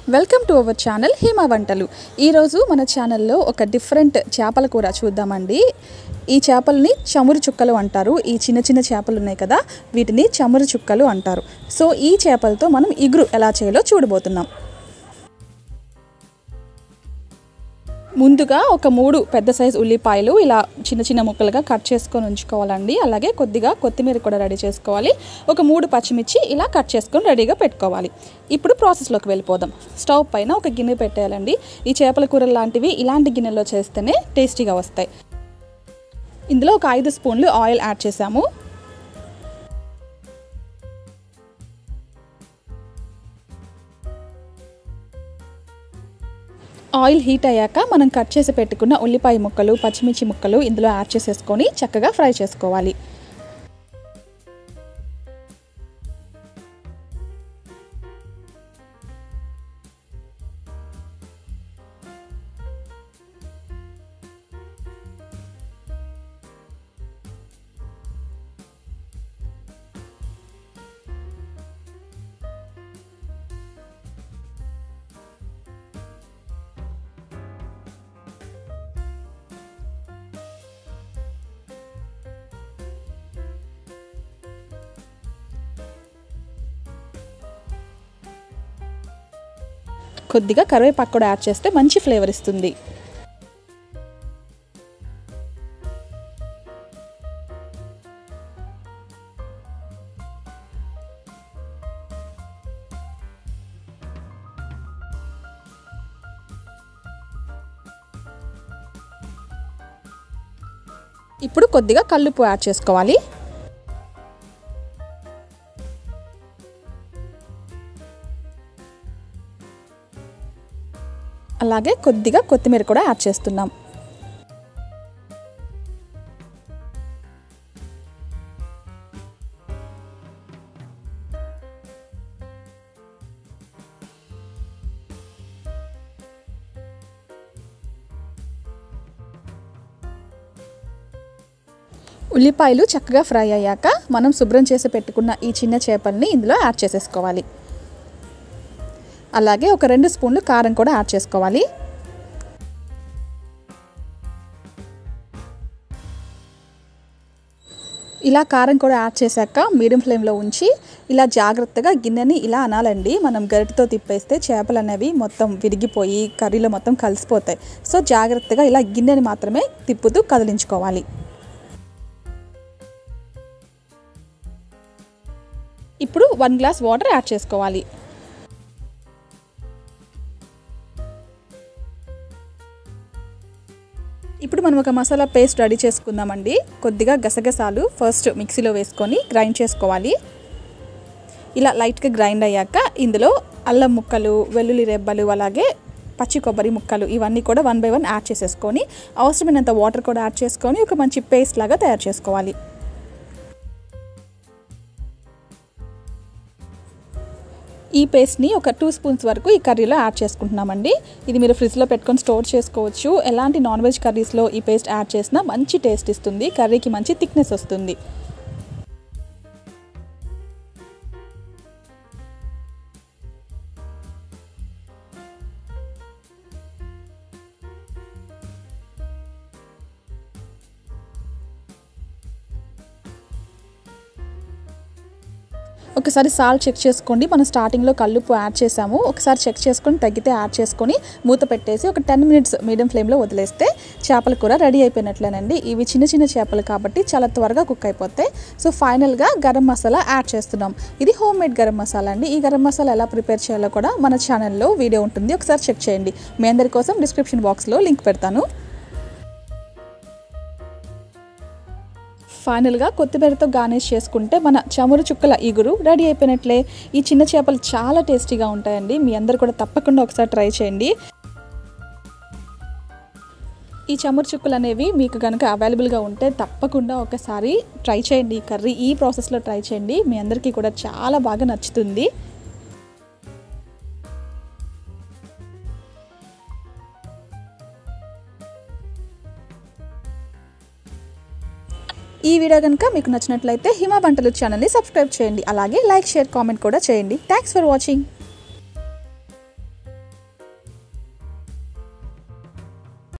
welcome to our channel Hema వంటలు ఈరోజు మన ఛానల్లో ఒక డిఫరెంట్ చేపల కూర చూద్దామండి ఈ చేపల్ని చమురు చుక్కలు అంటారు ఈ చిన్న చిన్న చేపలు ఉన్నాయి కదా వీటిని చమురు చుక్కలు అంటారు సో ఈ చేపలతో మనం ఇగురు ఎలా చేయాలో చూడబోతున్నాం ముందుగా ఒక మూడు పెద్ద సైజు ఉల్లిపాయలు ఇలా చిన్న చిన్న ముక్కలుగా కట్ చేసుకొని ఉంచుకోవాలండి అలాగే కొద్దిగా కొత్తిమీర కూడా రెడీ చేసుకోవాలి ఒక మూడు పచ్చిమిర్చి ఇలా కట్ చేసుకొని రెడీగా పెట్టుకోవాలి ఇప్పుడు ప్రాసెస్లోకి వెళ్ళిపోదాం స్టవ్ పైన ఒక గిన్నె పెట్టేయాలండి ఈ చేపల కూర లాంటివి ఇలాంటి గిన్నెలో చేస్తేనే టేస్టీగా వస్తాయి ఇందులో ఒక ఐదు స్పూన్లు ఆయిల్ యాడ్ చేసాము ఆయిల్ హీట్ అయ్యాక మనం కట్ చేసి పెట్టుకున్న ఉల్లిపాయ ముక్కలు పచ్చిమిర్చి ముక్కలు ఇందులో యాడ్ చేసేసుకొని చక్కగా ఫ్రై చేసుకోవాలి కొద్దిగా కరివేపాకు కూడా యాడ్ చేస్తే మంచి ఫ్లేవర్ ఇస్తుంది ఇప్పుడు కొద్దిగా కల్లుపు యాడ్ చేసుకోవాలి అలాగే కొద్దిగా కొత్తిమీర కూడా యాడ్ చేస్తున్నాం ఉల్లిపాయలు చక్కగా ఫ్రై అయ్యాక మనం శుభ్రం చేసి పెట్టుకున్న ఈ చిన్న చేపల్ని ఇందులో యాడ్ చేసేసుకోవాలి అలాగే ఒక రెండు స్పూన్లు కారం కూడా యాడ్ చేసుకోవాలి ఇలా కారం కూడా యాడ్ చేశాక మీడియం ఫ్లేమ్లో ఉంచి ఇలా జాగ్రత్తగా గిన్నెని ఇలా అనాలండి మనం గరిటతో తిప్పేస్తే చేపలు అనేవి మొత్తం విరిగిపోయి కర్రీలో మొత్తం కలిసిపోతాయి సో జాగ్రత్తగా ఇలా గిన్నెని మాత్రమే తిప్పుతూ కదిలించుకోవాలి ఇప్పుడు వన్ గ్లాస్ వాటర్ యాడ్ చేసుకోవాలి ఇప్పుడు మనం ఒక మసాలా పేస్ట్ రెడీ చేసుకుందామండి కొద్దిగా గసగసాలు ఫస్ట్ మిక్సీలో వేసుకొని గ్రైండ్ చేసుకోవాలి ఇలా లైట్గా గ్రైండ్ అయ్యాక ఇందులో అల్లం ముక్కలు వెల్లుల్లి రెబ్బలు అలాగే పచ్చి కొబ్బరి ముక్కలు ఇవన్నీ కూడా వన్ బై వన్ యాడ్ చేసేసుకొని అవసరమైనంత వాటర్ కూడా యాడ్ చేసుకొని ఒక మంచి పేస్ట్ లాగా తయారు చేసుకోవాలి ఈ పేస్ట్ని ఒక టూ స్పూన్స్ వరకు ఈ కర్రీలో యాడ్ చేసుకుంటున్నామండి ఇది మీరు ఫ్రిడ్జ్లో పెట్టుకొని స్టోర్ చేసుకోవచ్చు ఎలాంటి నాన్ వెజ్ కర్రీస్లో ఈ పేస్ట్ యాడ్ చేసినా మంచి టేస్ట్ ఇస్తుంది కర్రీకి మంచి థిక్నెస్ వస్తుంది ఒకసారి సాల్ట్ చెక్ చేసుకోండి మనం స్టార్టింగ్లో కల్లుపు యాడ్ చేసాము ఒకసారి చెక్ చేసుకొని తగ్గితే యాడ్ చేసుకొని మూత పెట్టేసి ఒక టెన్ మినిట్స్ మీడియం ఫ్లేమ్లో వదిలేస్తే చేపల కూర రెడీ అయిపోయినట్లేనండి ఇవి చిన్న చిన్న చేపలు కాబట్టి చాలా త్వరగా కుక్ అయిపోతాయి సో ఫైనల్గా గరం మసాలా యాడ్ చేస్తున్నాం ఇది హోమ్ మేడ్ గరం మసాలా అండి ఈ గరం మసాలా ఎలా ప్రిపేర్ చేయాలో కూడా మన ఛానల్లో వీడియో ఉంటుంది ఒకసారి చెక్ చేయండి మీ అందరి కోసం డిస్క్రిప్షన్ బాక్స్లో లింక్ పెడతాను ఫైనల్గా కొత్తిమీరతో గార్నిష్ చేసుకుంటే మన చమురు చుక్కల ఇగురు రెడీ అయిపోయినట్లే ఈ చిన్న చేపలు చాలా టేస్టీగా ఉంటాయండి మీ అందరు కూడా తప్పకుండా ఒకసారి ట్రై చేయండి ఈ చమురు చుక్కలు అనేవి మీకు కనుక అవైలబుల్గా ఉంటే తప్పకుండా ఒకసారి ట్రై చేయండి ఈ కర్రీ ఈ ప్రాసెస్లో ట్రై చేయండి మీ అందరికీ కూడా చాలా బాగా నచ్చుతుంది ఈ వీడియో కనుక మీకు నచ్చినట్లయితే హిమ వంటలు ఛానల్ని సబ్స్క్రైబ్ చేయండి అలాగే లైక్ షేర్ కామెంట్ కూడా చేయండి థ్యాంక్స్ ఫర్ వాచింగ్